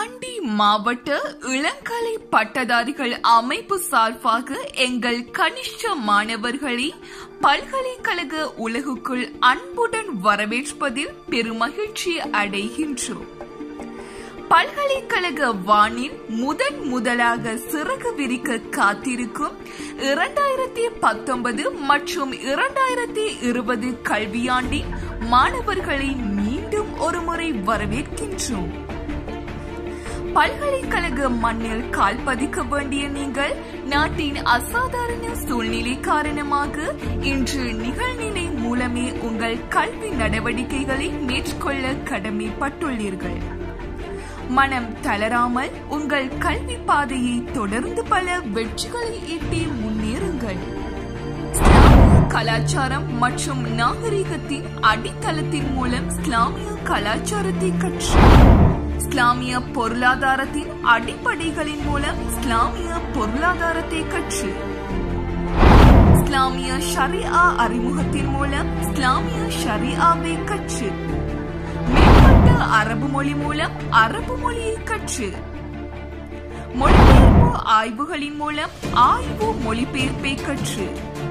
கண்டி மாவட்ட இளங்கலை பட்டதாரிகள் அமைப்பு சார்பாக எங்கள் கனிஷ்ட மாணவர்களை பல்கலைக்கழக உலகுக்குள் அன்புடன் வரவேற்பதில் பெருமகிழ்ச்சி அடைகின்றோம் பல்கலைக்கழக வானில் முதன் முதலாக சிறகு விரிக்க காத்திருக்கும் இரண்டாயிரத்தி பத்தொன்பது மற்றும் இரண்டாயிரத்தி இருபது கல்வியாண்டின் மாணவர்களை மீண்டும் ஒருமுறை வரவேற்கின்றோம் பல்கலைக்கழக மண்ணில் கால் பதிக்க வேண்டிய நீங்கள் நாட்டின் அசாதாரண சூழ்நிலை காரணமாக இன்று நிகழ்நிலை மூலமே உங்கள் கல்வி நடவடிக்கைகளை மேற்கொள்ள கடமைப்பட்டுள்ளீர்கள் மனம் தளராமல் உங்கள் கல்வி பாதையை தொடர்ந்து பல வெற்றிகளை எட்டி முன்னேறுங்கள் இஸ்லாமிய கலாச்சாரம் மற்றும் நாகரிகத்தின் அடித்தளத்தின் மூலம் இஸ்லாமிய கலாச்சாரத்தை கற்று இஸ்லாமிய பொருளாதாரத்தின் அடிப்படைகளின் மூலம் இஸ்லாமிய பொருளாதாரத்தை கற்று இஸ்லாமிய ஷரியா அறிமுகத்தின் மூலம் இஸ்லாமிய ஷரியாவை கற்று மேம்பட்ட அரபு மொழி மூலம் அரபு மொழியை கற்று மொழிபெயர்ப்பு ஆய்வுகளின் மூலம் ஆய்வு மொழிபெயர்ப்பை கற்று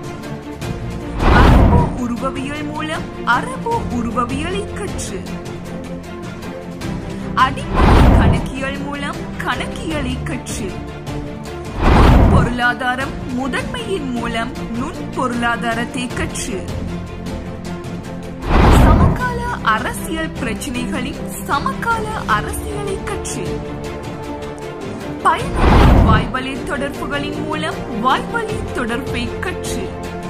அரபு உருவவியல் மூலம் அரபு உருவவியலை கற்று அடிப்படை கணக்கியல் மூலம் கணக்கியலை கற்று பொருளாதாரம் முதன்மையின் மூலம் நுண் பொருளாதாரத்தை கற்று சமகால அரசியல் பிரச்சினைகளின் சமகால அரசியலை கற்று பயனுள்ள வாய்வழி தொடர்புகளின் மூலம் வாய்வழி தொடர்பை கற்று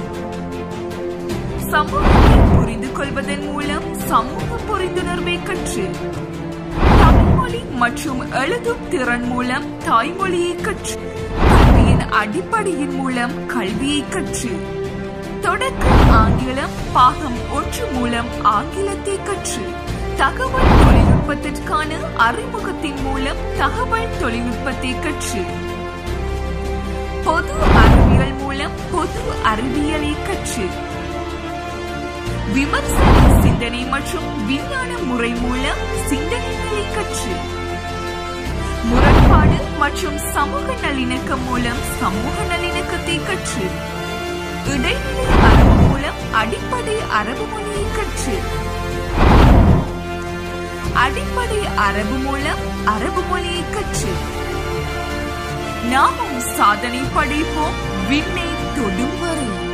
சமூகத்தை புரிந்து கொள்வதன் மூலம் சமூக புரிந்துணர்வை கற்று தமிழ்மொழி மற்றும் எழுதும் திறன் மூலம் தாய்மொழியை கற்று கல்வியின் அடிப்படையின் மூலம் கல்வியை கற்று தொடக்க ஆங்கிலம் பாகம் ஒன்று மூலம் ஆங்கிலத்தை கற்று தகவல் தொழில்நுட்பத்திற்கான அறிமுகத்தின் மூலம் தகவல் தொழில்நுட்பத்தை கற்று பொது அறிவியல் மூலம் பொது அறிவியலை கற்று விமர்சன சிந்தனை மற்றும் விஞ்ஞான முறை மூலம் சிந்தனைகளை கற்று முரண்பாடு மற்றும் சமூக நல்லிணக்கம் மூலம் சமூக நல்லிணக்கத்தை கற்று இடைநிலை அரபு மூலம் அடிப்படை அரபு மொழியை கற்று அடிப்படை அரபு மூலம் அரபு மொழியை கற்று நாமும் சாதனை படைப்போம் விண்ணை தொடும் வரை